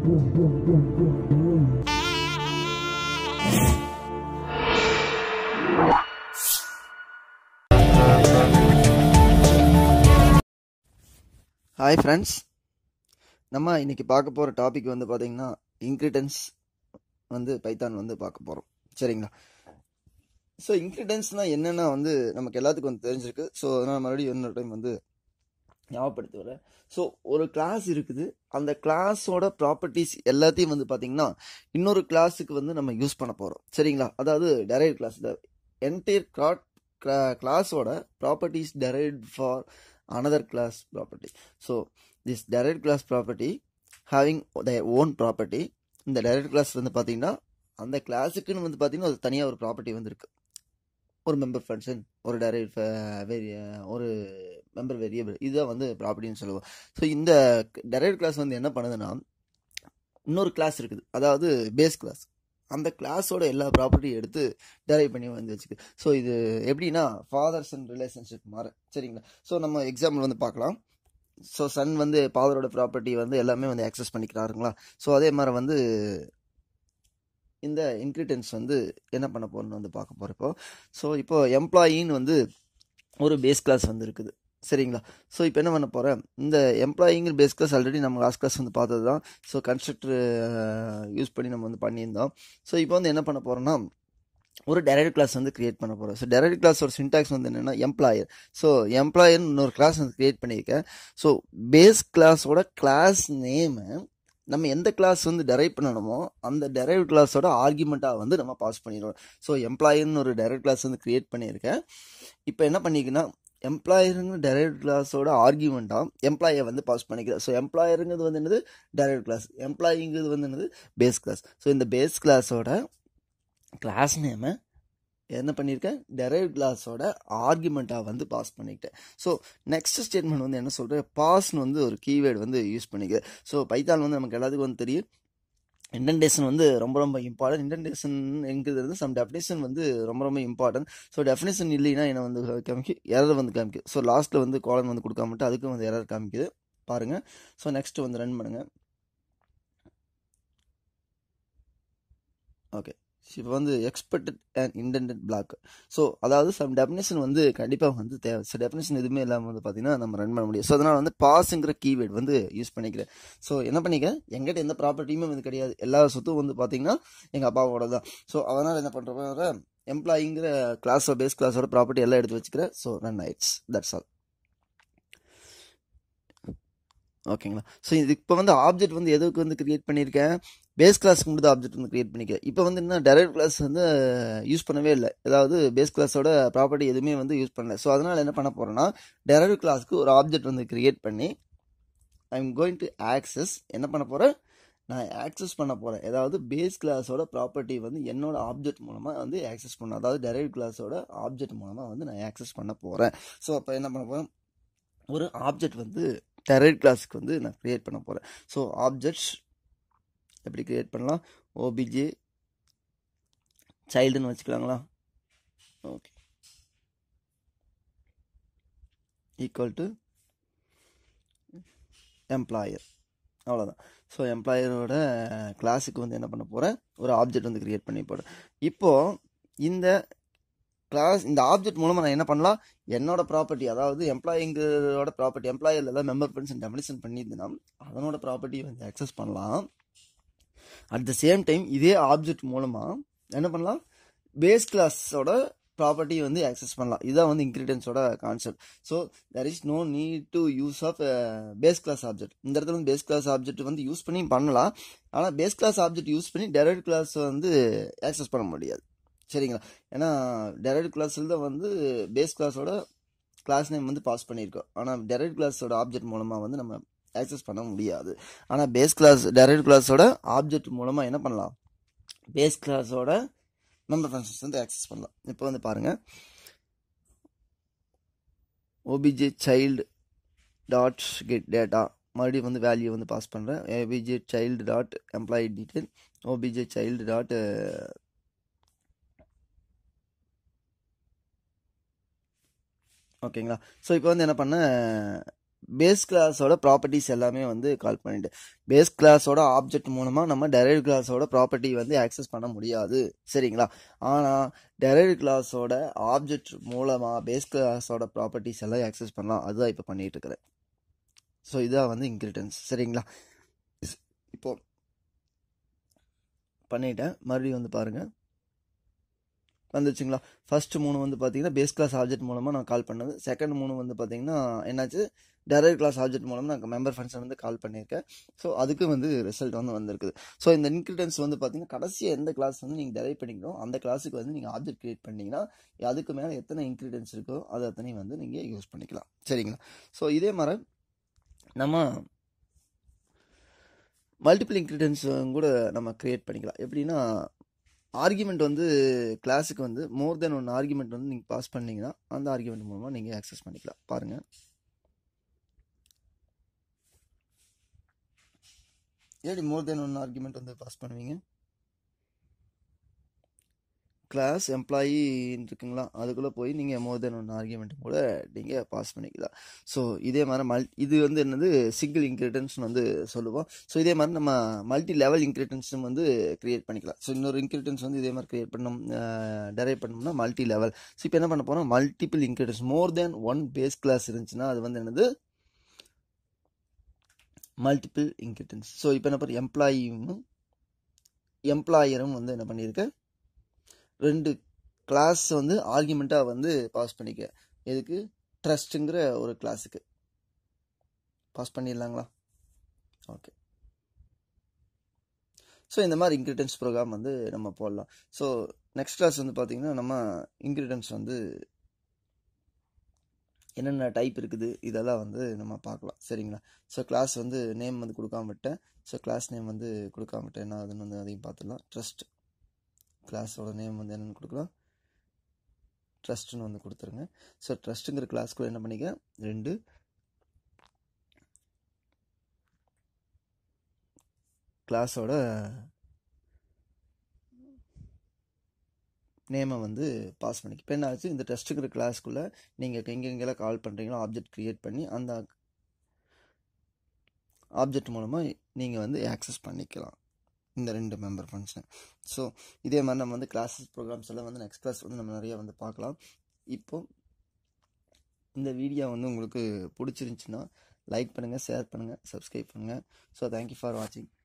hi friends நம்ம இன்னைக்கு பார்க்க போகிற டாபிக் வந்து பார்த்தீங்கன்னா இன்க்ரிடன்ஸ் வந்து பைத்தான் வந்து பார்க்க போகிறோம் சரிங்களா ஸோ இன்க்ரிடன்ஸ்னால் என்னென்னா வந்து நமக்கு எல்லாத்துக்கும் வந்து தெரிஞ்சிருக்கு ஸோ அதனால் மறுபடியும் இன்னொரு டைம் வந்து ஞாபகப்படுத்தி வரேன் ஸோ ஒரு கிளாஸ் இருக்குது அந்த கிளாஸோட ப்ராப்பர்ட்டிஸ் எல்லாத்தையும் வந்து பார்த்தீங்கன்னா இன்னொரு கிளாஸுக்கு வந்து நம்ம யூஸ் பண்ண போகிறோம் சரிங்களா அதாவது டெரைவ் கிளாஸ் என்டையர் கிராட் கிளாஸோட properties derived for another class property so this derived class property having their own property இந்த derived class வந்து பார்த்தீங்கன்னா அந்த கிளாஸுக்குன்னு வந்து பார்த்தீங்கன்னா அது தனியாக ஒரு ப்ராப்பர்ட்டி வந்து இருக்கு ஒரு மெம்பர் ஃபங்க்ஷன் ஒரு டெரைவ் வேரிய ஒரு மெம்பர் வேரியபிள் இதுதான் வந்து ப்ராப்பர்ட்டின்னு சொல்லுவோம் ஸோ இந்த டெரைவ் கிளாஸ் வந்து என்ன பண்ணுதுன்னா இன்னொரு கிளாஸ் இருக்குது அதாவது பேஸ் கிளாஸ் அந்த கிளாஸோட எல்லா ப்ராப்பர்ட்டியும் எடுத்து டெரைவ் பண்ணி வந்து வச்சுக்கு ஸோ இது எப்படின்னா ஃபாதர் சன் ரிலேஷன்ஷிப் மாதிரி சரிங்களா ஸோ நம்ம எக்ஸாம்பிள் வந்து பார்க்கலாம் ஸோ சன் வந்து ஃபாதரோட ப்ராப்பர்ட்டி வந்து எல்லாமே வந்து ஆக்சஸ் பண்ணிக்கிறாருங்களா ஸோ அதே மாதிரி வந்து இந்த இன்க்ரிடன்ஸ் வந்து என்ன பண்ண போறோம்னு வந்து பார்க்க போகிறோம் இப்போ ஸோ இப்போ எம்ப்ளாயின்னு வந்து ஒரு பேஸ் கிளாஸ் வந்து இருக்குது சரிங்களா ஸோ இப்போ என்ன பண்ண போகிறேன் இந்த எம்ப்ளாயிங்கிற பேஸ் கிளாஸ் ஆல்ரெடி நம்ம லாஸ்ட் கிளாஸ் வந்து பார்த்தது தான் ஸோ கன்ஸ்ட்ரக்டர் யூஸ் பண்ணி நம்ம வந்து பண்ணியிருந்தோம் ஸோ இப்போ வந்து என்ன பண்ண போகிறோம்னா ஒரு டெரைவ் கிளாஸ் வந்து கிரியேட் பண்ண போகிறோம் ஸோ டெரைவ் கிளாஸோட சின்டாக்ஸ் வந்து என்னென்னா எம்ப்ளாயர் ஸோ எம்ப்ளாயர்னு இன்னொரு கிளாஸ் வந்து கிரியேட் பண்ணியிருக்கேன் ஸோ பேஸ் கிளாஸோட கிளாஸ் நேமு நம்ம எந்த கிளாஸ் வந்து டெரைவ் பண்ணணுமோ அந்த டெரைவ் கிளாஸோட ஆர்குமெண்ட்டாக வந்து நம்ம பாஸ் பண்ணிடுவோம் ஸோ எம்ப்ளாயர்னு ஒரு டெரைவ் கிளாஸ் வந்து கிரியேட் பண்ணியிருக்கேன் இப்போ என்ன பண்ணிக்கன்னா எம்ப்ளாயருங்க டெரைவ் கிளாஸோட ஆர்குமெண்ட்டாக எம்ப்ளாயை வந்து பாஸ் பண்ணிக்கிறேன் ஸோ எம்ப்ளாயருங்கிறது வந்து என்னது டெரைவ் கிளாஸ் எம்ப்ளாயிங்கிறது வந்து என்னது பேஸ் கிளாஸ் ஸோ இந்த பேஸ் கிளாஸோட கிளாஸ் நேமை என்ன பண்ணியிருக்கேன் டெரைவ் கிளாஸோட ஆர்குமெண்ட்டாக வந்து பாஸ் பண்ணிக்கிட்டேன் ஸோ நெக்ஸ்ட் ஸ்டேட்மெண்ட் வந்து என்ன சொல்கிறேன் பாஸ்னு வந்து ஒரு கீவேர்டு வந்து யூஸ் பண்ணிக்கிறேன் ஸோ பைத்தான் வந்து நமக்கு எல்லாத்துக்கும் வந்து தெரியும் இன்டென்டேஷன் வந்து ரொம்ப ரொம்ப இம்பார்ட்டன்ட் இன்டென்டேஷன் என்கிறது வந்து சம் டெஃபினேஷன் வந்து ரொம்ப ரொம்ப இம்பார்ட்டன்ட் ஸோ டெஃபினேஷன் இல்லைன்னா என்ன வந்து காமிக்கும் எரர் வந்து காமிக்கும் ஸோ லாஸ்ட்டில் வந்து காலம் வந்து கொடுக்காமட்டு அதுக்கும் வந்து எரர் காமிக்குது பாருங்கள் ஸோ நெக்ஸ்ட் வந்து ரன் பண்ணுங்கள் ஓகே இப்போ வந்து expected and indented block so அதாவது சம் டெஃபினேஷன் வந்து கண்டிப்பாக வந்து தேவை ஸோ டெஃபினேஷன் எதுவுமே இல்லாமல் வந்து பார்த்தீங்கன்னா நம்ம ரன் பண்ண முடியும் ஸோ அதனால் வந்து பாஸுங்கிற கீவேர்டு வந்து யூஸ் பண்ணிக்கிறேன் ஸோ என்ன பண்ணிக்க எங்கிட்ட எந்த ப்ராப்பர்ட்டியுமே வந்து கிடையாது எல்லா சொத்தும் வந்து பார்த்தீங்கன்னா எங்கள் அப்பாவோட தான் ஸோ அதனால் என்ன பண்ணுற எம்ப்ளாயிங்கிற கிளாஸோ பேஸ் கிளாஸோட ப்ராப்பர்ட்டி எல்லாம் எடுத்து வச்சுக்கிறேன் so run it's that's all ஓகேங்களா ஸோ இது இப்போ வந்து ஆப்ஜெக்ட் வந்து எதுக்கு வந்து கிரியேட் பண்ணியிருக்கேன் பேஸ் கிளாஸ்க்கு மட்டும் ஆப்ஜெக்ட் வந்து கிரியேட் பண்ணிக்கிறேன் இப்போ வந்து என்ன டெரைவ் கிளாஸ் வந்து யூஸ் பண்ணவே இல்லை அதாவது பேஸ் கிளாஸோட ப்ராப்பர்ட்டி எதுவுமே வந்து யூஸ் பண்ணல ஸோ அதனால் என்ன பண்ண போகிறேன்னா டெரைவ் கிளாஸ்க்கு ஒரு ஆப்ஜெக்ட் வந்து கிரியேட் பண்ணி I am going to access என்ன பண்ண போகிறேன் நான் ஆக்சஸ் பண்ண போகிறேன் அதாவது பேஸ் கிளாஸோட ப்ராப்பர்ட்டி வந்து என்னோட ஆப்ஜெக்ட் மூலமாக வந்து ஆக்சஸ் பண்ண அதாவது டெரைவ் கிளாஸோட ஆப்ஜெக்ட் மூலமாக வந்து நான் ஆக்சஸ் பண்ண போகிறேன் ஸோ அப்போ என்ன பண்ண போகிறேன் ஒரு ஆப்ஜெக்ட் வந்து டெரைவ் கிளாஸ்க்கு வந்து நான் க்ரியேட் பண்ண போகிறேன் ஸோ ஆப்ஜெக்ட்ஸ் எப்படி க்ரியேட் பண்ணலாம் ஓபிஜே சைல்டுன்னு வச்சுக்கலாங்களா ஓகே ஈக்குவல் டு எம்ப்ளாயர் அவ்வளோதான் ஸோ எம்ப்ளாயரோட கிளாஸுக்கு வந்து என்ன பண்ண போகிறேன் ஒரு ஆப்ஜெக்ட் வந்து க்ரியேட் பண்ணி போகிறேன் இப்போது இந்த கிளாஸ் இந்த ஆப்ஜெக்ட் மூலமாக நான் என்ன பண்ணலாம் என்னோட ப்ராப்பர்ட்டி அதாவது எம்ப்ளாயிங்களோட ப்ராப்பர்ட்டி எம்ப்ளாயர் எல்லாம் மெம்பர் ஃப்ரெண்ட்ஸ் டெஃபினேஷன் பண்ணியிருந்தேன்னா அதனோட ப்ராப்பர்ட்டி வந்து அக்சஸ் பண்ணலாம் அட் த சேம் டைம் இதே ஆப்ஜெக்ட் மூலமாக என்ன பண்ணலாம் பேஸ் கிளாஸோட ப்ராப்பர்ட்டி வந்து ஆக்சஸ் பண்ணலாம் இதுதான் வந்து இன்க்ரீடியன்ஸோட concept so there is no need to use of base class object இந்த இடத்துல வந்து பேஸ் கிளாஸ் ஆப்ஜெக்ட் வந்து யூஸ் பண்ணி பண்ணலாம் ஆனால் பேஸ் கிளாஸ் ஆப்ஜெக்ட் யூஸ் பண்ணி டெரைவ் கிளாஸ் வந்து ஆக்சஸ் பண்ண முடியாது சரிங்களா ஏன்னா டெரைவ் கிளாஸில் தான் வந்து பேஸ் கிளாஸோட கிளாஸ் நேம் வந்து பாஸ் பண்ணியிருக்கோம் ஆனால் டெரைவ் கிளாஸோட ஆப்ஜெக்ட் மூலமாக வந்து நம்ம ஆக்சஸ் பண்ண முடியாது ஆனால் பேஸ் கிளாஸ் டெரைவ் கிளாஸோட ஆப்ஜெக்ட் மூலமாக என்ன பண்ணலாம் பேஸ் கிளாஸோட மெம்பர் ஃபங்க்ஷன்ஸ் வந்து ஆக்சஸ் பண்ணலாம் இப்போ வந்து பாருங்கள் obj child dot get data மறுபடியும் வந்து வேல்யூ வந்து பாஸ் பண்ணுறேன் obj child dot employee detail obj child dot ஓகேங்களா ஸோ இப்போ வந்து என்ன பண்ணேன் பேஸ் கிளாஸோட ப்ராப்பர்ட்டிஸ் எல்லாமே வந்து கால் பண்ணிட்டு பேஸ் கிளாஸோட ஆப்ஜெக்ட் மூலமாக நம்ம டெரைவ் கிளாஸோட ப்ராப்பர்ட்டி வந்து ஆக்சஸ் பண்ண முடியாது சரிங்களா ஆனால் டெரைவ் கிளாஸோட ஆப்ஜெக்ட் மூலமாக பேஸ் கிளாஸோட ப்ராப்பர்ட்டிஸ் எல்லாம் ஆக்சஸ் பண்ணலாம் அதுதான் இப்போ பண்ணிட்டு இருக்கிறேன் ஸோ இதான் வந்து இன்க்ரிடியன்ஸ் சரிங்களா இப்போ பண்ணிட்டேன் மறுபடியும் வந்து பாருங்கள் வந்துச்சுங்களா ஃபர்ஸ்ட் மூணு வந்து பார்த்தீங்கன்னா பேஸ் கிளாஸ் ஆப்ஜெக்ட் மூலமாக நான் கால் பண்ணது செகண்ட் மூணு வந்து பார்த்தீங்கன்னா என்னாச்சு டெரைவ் கிளாஸ் ஆப்ஜெக்ட் மூலமாக நான் மெம்பர் ஃபங்க்ஷன் வந்து கால் பண்ணியிருக்கேன் ஸோ அதுக்கு வந்து ரிசல்ட் வந்து வந்திருக்குது ஸோ இந்த இன்க்ரிடன்ஸ் வந்து பார்த்தீங்கன்னா கடைசியாக எந்த கிளாஸ் வந்து நீங்கள் டெரைவ் பண்ணிக்கணும் அந்த கிளாஸுக்கு வந்து நீங்கள் ஆப்ஜெக்ட் கிரியேட் பண்ணிங்கன்னா அதுக்கு மேலே எத்தனை இன்க்ரிடன்ஸ் இருக்கோ அது அத்தனையும் வந்து நீங்கள் யூஸ் பண்ணிக்கலாம் சரிங்களா ஸோ இதே மாதிரி நம்ம மல்டிபிள் இன்க்ரிடியன்ஸ் கூட நம்ம கிரியேட் பண்ணிக்கலாம் எப்படின்னா ஆர்குமெண்ட் வந்து கிளாஸுக்கு வந்து மோர் தென் ஒன் ஆர்குமெண்ட் வந்து நீங்கள் பாஸ் பண்ணீங்கன்னா அந்த ஆர்குமெண்ட் மூலமாக நீங்கள் ஆக்சஸ் பண்ணிக்கலாம் பாருங்கள் எப்படி மோர் தென் ஒன் ஆர்குமெண்ட் வந்து பாஸ் பண்ணுவீங்க கிளாஸ் எம்ப்ளாயி இருக்குங்களா அதுக்குள்ளே போய் நீங்கள் மோர் தென் ஒன் ஆர்குமெண்ட் கூட நீங்கள் பாஸ் பண்ணிக்கலாம் ஸோ இதே மாதிரி மல் இது வந்து என்னது சிங்கிள் இன்க்ரிடியன்ஸ் வந்து சொல்லுவோம் ஸோ இதே மாதிரி நம்ம மல்டி லெவல் இன்க்ரிடியன்ஸும் வந்து கிரியேட் பண்ணிக்கலாம் ஸோ இன்னொரு இன்க்ரிடியன்ஸ் வந்து இதே மாதிரி கிரியேட் பண்ணோம் டெரைவ் பண்ணோம்னா மல்டி லெவல் ஸோ இப்போ என்ன பண்ண போகிறோம் multiple inheritance more than one base class இருந்துச்சுன்னா அது வந்து என்னது மல்டிபிள் இன்க்ரிடியன்ஸ் ஸோ இப்போ என்ன பண்ணுற எம்ப்ளாயும் எம்ப்ளாயரும் வந்து என்ன பண்ணியிருக்கேன் ரெண்டு கிளாஸ் வந்து ஆர்குமெண்ட்டாக வந்து பாஸ் பண்ணிக்க எதுக்கு ட்ரஸ்ட்டுங்கிற ஒரு கிளாஸுக்கு பாஸ் பண்ணிடலாங்களா ஓகே ஸோ இந்த மாதிரி இன்க்ரிடியன்ஸ் ப்ரோக்ராம் வந்து நம்ம போடலாம் ஸோ நெக்ஸ்ட் கிளாஸ் வந்து பார்த்திங்கன்னா நம்ம இன்க்ரிடியன்ஸ் வந்து என்னென்ன டைப் இருக்குது இதெல்லாம் வந்து நம்ம பார்க்கலாம் சரிங்களா ஸோ கிளாஸ் வந்து நேம் வந்து கொடுக்காம விட்டேன் ஸோ கிளாஸ் நேம் வந்து கொடுக்காம விட்டேன் என்ன அதுன்னு வந்து அதையும் பார்த்துடலாம் ட்ரஸ்ட் கிளாஸோட நேம் வந்து என்னென்னு கொடுக்கலாம் ட்ரஸ்ட்னு வந்து கொடுத்துருங்க ஸோ ட்ரஸ்ட்டுங்கிற கிளாஸ் கூட என்ன பண்ணிக்க ரெண்டு கிளாஸோட நேமை வந்து பாஸ் பண்ணிக்க இப்போ என்ன ஆச்சு இந்த டெஸ்ட்டுங்கிற கிளாஸ்க்குள்ளே நீங்கள் எங்கெங்கெல்லாம் கால் பண்ணுறீங்களோ ஆப்ஜெக்ட் க்ரியேட் பண்ணி அந்த ஆப்ஜெக்ட் மூலமாக நீங்கள் வந்து ஆக்சஸ் பண்ணிக்கலாம் இந்த ரெண்டு மெம்பர் ஃபங்க்ஷன் ஸோ இதே மாதிரி நம்ம வந்து கிளாஸஸ் ப்ரோக்ராம்ஸ் எல்லாம் வந்து நெக்ஸ்ட் கிளாஸ் வந்து நம்ம நிறைய வந்து பார்க்கலாம் இப்போ இந்த வீடியோ வந்து உங்களுக்கு பிடிச்சிருந்துச்சின்னா லைக் பண்ணுங்கள் ஷேர் பண்ணுங்கள் சப்ஸ்கிரைப் பண்ணுங்கள் ஸோ தேங்க்யூ ஃபார் வாட்சிங்